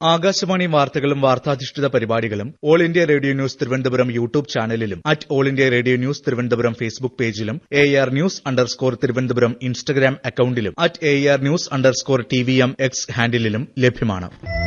ആകാശവാണി വാർത്തകളും വാർത്താധിഷ്ഠിത പരിപാടികളും all India radio news Thiruvananthapuram YouTube ചാനലിലും at all India radio news Thiruvananthapuram Facebook പേജിലും A R news underscore Thiruvananthapuram Instagram അക്കൌണ്ടിലും at A R news underscore T V M X ഹാൻഡിലും ലഭ്യമാണ്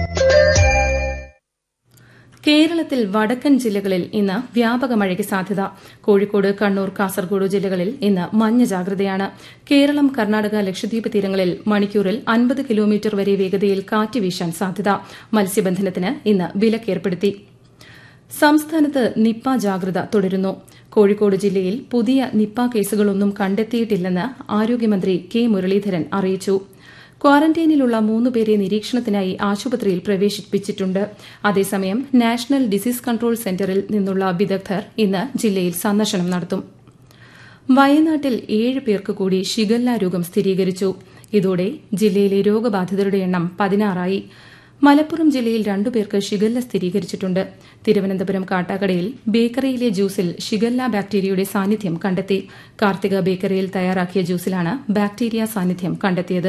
കേരളത്തിൽ വടക്കൻ ജില്ലകളിൽ ഇന്ന് വ്യാപക മഴയ്ക്ക് സാധ്യത കോഴിക്കോട് കണ്ണൂർ കാസർഗോഡ് ജില്ലകളിൽ ഇന്ന് മഞ്ഞ ജാഗ്രതയാണ് കേരളം കർണാടക ലക്ഷദ്വീപ് തീരങ്ങളിൽ മണിക്കൂറിൽ അൻപത് കിലോമീറ്റർ വരെ വേഗതയിൽ കാറ്റ് വീശാൻ സാധ്യത മത്സ്യബന്ധനത്തിന് ഇന്ന് വിലക്കേർപ്പെടുത്തി സംസ്ഥാനത്ത് നിപ്പ ജാഗ്രത തുടരുന്നു കോഴിക്കോട് ജില്ലയിൽ പുതിയ നിപ്പ കേസുകളൊന്നും കണ്ടെത്തിയിട്ടില്ലെന്ന് ആരോഗ്യമന്ത്രി കെ മുരളീധരൻ അറിയിച്ചു ക്വാറന്റൈനിലുള്ള മൂന്നുപേരെ നിരീക്ഷണത്തിനായി ആശുപത്രിയിൽ പ്രവേശിപ്പിച്ചിട്ടുണ്ട് അതേസമയം നാഷണൽ ഡിസീസ് കൺട്രോൾ സെന്ററിൽ നിന്നുള്ള വിദഗ്ധർ ഇന്ന് ജില്ലയിൽ സന്ദർശനം നടത്തും വയനാട്ടിൽ ഏഴ് പേർക്ക് കൂടി ഷിഗല്ല രോഗം സ്ഥിരീകരിച്ചു ഇതോടെ ജില്ലയിലെ രോഗബാധിതരുടെ എണ്ണം പതിനാറായി മലപ്പുറം ജില്ലയിൽ രണ്ടുപേർക്ക് ഷിഗല്ല സ്ഥിരീകരിച്ചിട്ടുണ്ട് തിരുവനന്തപുരം കാട്ടാക്കടയിൽ ബേക്കറിയിലെ ജ്യൂസിൽ ഷിഗല്ല ബാക്ടീരിയയുടെ സാന്നിധ്യം കണ്ടെത്തി കാർത്തിക ബേക്കറിയിൽ തയ്യാറാക്കിയ ജ്യൂസിലാണ് ബാക്ടീരിയ സാന്നിധ്യം കണ്ടെത്തിയത്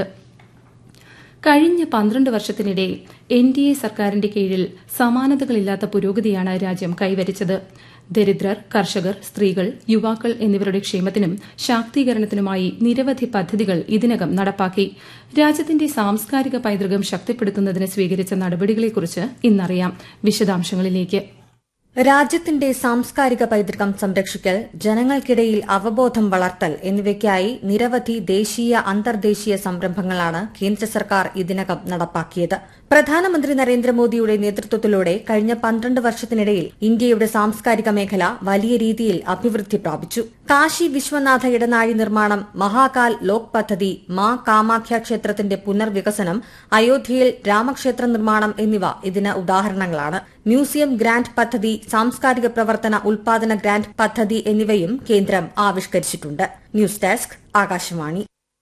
കഴിഞ്ഞ പന്ത്രണ്ട് വർഷത്തിനിടെ എൻ ഡി എ സർക്കാരിന്റെ കീഴിൽ സമാനതകളില്ലാത്ത പുരോഗതിയാണ് രാജ്യം കൈവരിച്ചത് ദരിദ്രർ കർഷകർ സ്ത്രീകൾ യുവാക്കൾ എന്നിവരുടെ ക്ഷേമത്തിനും ശാക്തീകരണത്തിനുമായി നിരവധി പദ്ധതികൾ ഇതിനകം നടപ്പാക്കി രാജ്യത്തിന്റെ സാംസ്കാരിക പൈതൃകം ശക്തിപ്പെടുത്തുന്നതിന് സ്വീകരിച്ച നടപടികളെക്കുറിച്ച് ഇന്നറിയാം വിശദാംശങ്ങളിലേക്ക് രാജ്യത്തിന്റെ സാംസ്കാരിക പൈതൃകം സംരക്ഷിക്കൽ ജനങ്ങൾക്കിടയിൽ അവബോധം വളർത്തൽ എന്നിവയ്ക്കായി നിരവധി ദേശീയ അന്തർദേശീയ സംരംഭങ്ങളാണ് കേന്ദ്ര സർക്കാർ ഇതിനകം നടപ്പാക്കിയത് പ്രധാനമന്ത്രി നരേന്ദ്രമോദിയുടെ നേതൃത്വത്തിലൂടെ കഴിഞ്ഞ പന്ത്രണ്ട് വർഷത്തിനിടയിൽ ഇന്ത്യയുടെ സാംസ്കാരിക മേഖല വലിയ രീതിയിൽ അഭിവൃദ്ധി പ്രാപിച്ചു കാശി വിശ്വനാഥ ഇടനാഴി നിർമ്മാണം മഹാകാൽ ലോക് പദ്ധതി മാ കാമാഖ്യ ക്ഷേത്രത്തിന്റെ പുനർവികസനം അയോധ്യയിൽ രാമക്ഷേത്ര നിർമ്മാണം എന്നിവ ഇതിന് ഉദാഹരണങ്ങളാണ് മ്യൂസിയം ഗ്രാന്റ് പദ്ധതി സാംസ്കാരിക പ്രവർത്തന ഉൽപാദന ഗ്രാന്റ് പദ്ധതി എന്നിവയും കേന്ദ്രം ആവിഷ്കരിച്ചിട്ടുണ്ട് news desk Akashvani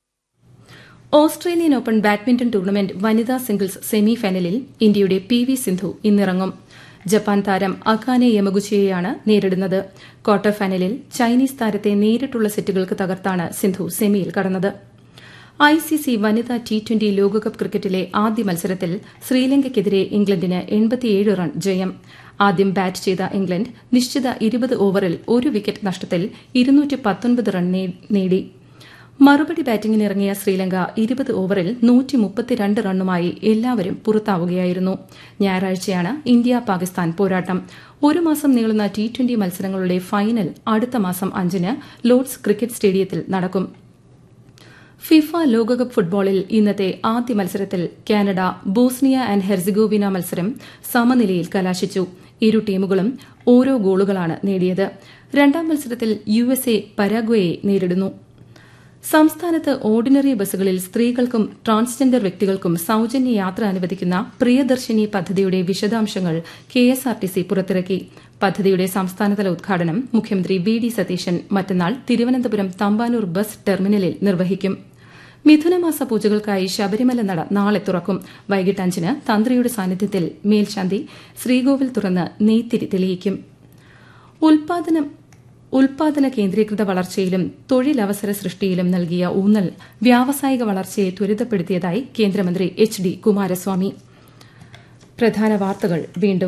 Australian open badminton tournament വനിതാ സിംഗിൾസ് സെമി ഫൈനലിൽ ഇന്ത്യയുടെ പി വി സിന്ധു ഇന്നിറങ്ങും ജപ്പാൻ താരം അകാനെ യമഗുച്ചിയെയാണ് നേരിടുന്നത് ക്വാർട്ടർ ഫൈനലിൽ ചൈനീസ് താരത്തെ നേരിട്ടുള്ള സെറ്റുകൾക്ക് തകർത്താണ് സിന്ധു സെമിയിൽ കടന്നത് ഐസിസി വനിതാ ടി ട്വന്റി ലോകകപ്പ് ക്രിക്കറ്റിലെ ആദ്യ മത്സരത്തിൽ ശ്രീലങ്കയ്ക്കെതിരെ ഇംഗ്ലണ്ടിന് എൺപത്തിയേഴ് റൺ ജയം ആദ്യം ബാറ്റ് ചെയ്ത ഇംഗ്ലണ്ട് നിശ്ചിത ഇരുപത് ഓവറിൽ ഒരു വിക്കറ്റ് നഷ്ടത്തിൽ ഇരുന്നൂറ്റി പത്തൊൻപത് റൺ നേടി മറുപടി ബാറ്റിംഗിനിറങ്ങിയ ശ്രീലങ്ക ഇരുപത് ഓവറിൽ നൂറ്റി മുപ്പത്തിരണ്ട് റണ്ണുമായി എല്ലാവരും പുറത്താവുകയായിരുന്നു ഞായറാഴ്ചയാണ് ഇന്ത്യ പാകിസ്ഥാൻ പോരാട്ടം ഒരു മാസം നീളുന്ന ടി ട്വന്റി മത്സരങ്ങളുടെ ഫൈനൽ അടുത്ത മാസം അഞ്ചിന് ലോർഡ്സ് ക്രിക്കറ്റ് സ്റ്റേഡിയത്തിൽ നടക്കും ഫിഫ ലോകകപ്പ് ഫുട്ബോളിൽ ഇന്നത്തെ ആദ്യ മത്സരത്തിൽ കാനഡ ബോസ്നിയ ആൻഡ് ഹെർസിഗോവിന മത്സരം സമനിലയിൽ കലാശിച്ചു ഇരു ടീമുകളും ഓരോ ഗോളുകളാണ് നേടിയത് രണ്ടാം മത്സരത്തിൽ യു എസ് എ പരാഗ്വയെ നേരിടുന്നു സംസ്ഥാനത്ത് ഓർഡിനറി ബസ്സുകളിൽ സ്ത്രീകൾക്കും ട്രാൻസ്ജെൻഡർ വ്യക്തികൾക്കും സൌജന്യ യാത്ര അനുവദിക്കുന്ന പ്രിയദർശിനി പദ്ധതിയുടെ വിശദാംശങ്ങൾ കെഎസ്ആർടിസി പുറത്തിറക്കി പദ്ധതിയുടെ സംസ്ഥാനതല ഉദ്ഘാടനം മുഖ്യമന്ത്രി വി ഡി സതീശൻ മറ്റന്നാൾ തിരുവനന്തപുരം തമ്പാനൂർ ബസ് ടെർമിനലിൽ നിർവഹിക്കും മിഥുനമാസ പൂജകൾക്കായി ശബരിമല നട നാളെ തുറക്കും വൈകിട്ട് അഞ്ചിന് തന്ത്രിയുടെ സാന്നിധ്യത്തിൽ മേൽശാന്തി ശ്രീകോവിൽ തുറന്ന് നെയ്ത്തിരി തെളിയിക്കും ഉൽപാദനം ഉൽപാദന കേന്ദ്രീകൃത വളർച്ചയിലും തൊഴിലവസര സൃഷ്ടിയിലും നൽകിയ ഊന്നൽ വ്യാവസായിക വളർച്ചയെ ത്വരിതപ്പെടുത്തിയതായി കേന്ദ്രമന്ത്രി എച്ച് ഡി കുമാരസ്വാമി പ്രധാന വാർത്തകൾ വീണ്ടും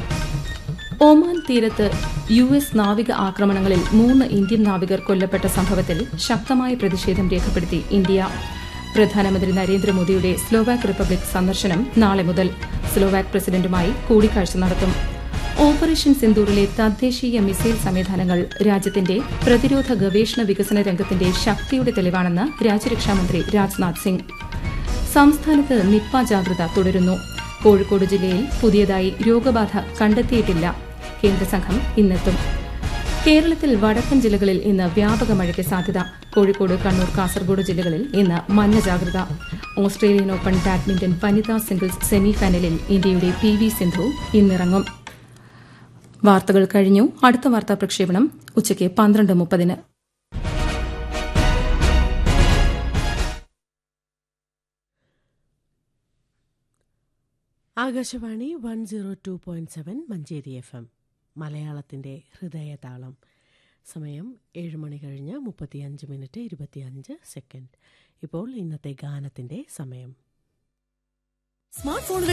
ഒമാൻ തീരത്ത് യു എസ് നാവിക ആക്രമണങ്ങളിൽ മൂന്ന് ഇന്ത്യൻ നാവികർ കൊല്ലപ്പെട്ട സംഭവത്തിൽ ശക്തമായ പ്രതിഷേധം രേഖപ്പെടുത്തി ഇന്ത്യ പ്രധാനമന്ത്രി നരേന്ദ്രമോദിയുടെ സ്ലോവാക് റിപ്പബ്ലിക് സന്ദർശനം നാളെ മുതൽ സ്ലോവാക് പ്രസിഡന്റുമായി കൂടിക്കാഴ്ച നടത്തും ഓപ്പറേഷൻ സിന്ദൂറിലെ തദ്ദേശീയ മിസൈൽ സംവിധാനങ്ങൾ രാജ്യത്തിന്റെ പ്രതിരോധ ഗവേഷണ വികസന രംഗത്തിന്റെ ശക്തിയുടെ തെളിവാണെന്ന് രാജ്യരക്ഷാമന്ത്രി രാജ്നാഥ് സിംഗ് സംസ്ഥാനത്ത് നിപ്പ ജാഗ്രത തുടരുന്നു കോഴിക്കോട് ജില്ലയിൽ പുതിയതായി രോഗബാധ കണ്ടെത്തിയിട്ടില്ല കേന്ദ്രസംഘം ഇന്നെത്തും കേരളത്തിൽ വടക്കൻ ജില്ലകളിൽ ഇന്ന് വ്യാപക മഴയ്ക്ക് സാധ്യത കോഴിക്കോട് കണ്ണൂർ കാസർഗോഡ് ജില്ലകളിൽ ഇന്ന് മഞ്ഞ ജാഗ്രത ഓസ്ട്രേലിയൻ ഓപ്പൺ ബാഡ്മിന്റൺ വനിതാ സിംഗിൾസ് സെമി ഫൈനലിൽ ഇന്ത്യയുടെ പി വി സിന്ധു ഇന്നിറങ്ങും വാർത്തകൾ കഴിഞ്ഞു അടുത്ത വാർത്താ പ്രക്ഷേപണം ഉച്ചയ്ക്ക് പന്ത്രണ്ട് മുപ്പതിന് Akashvani one zero two point seven Manjeri F M മലയാളത്തിൻ്റെ ഹൃദയതാളം സമയം ഏഴ് മണി കഴിഞ്ഞ് മുപ്പത്തിയഞ്ച് മിനിറ്റ് ഇരുപത്തിയഞ്ച് സെക്കൻഡ് ഇപ്പോൾ ഇന്നത്തെ ഗാനത്തിൻ്റെ സമയം സ്മാർട്ട് ഫോണുകൾ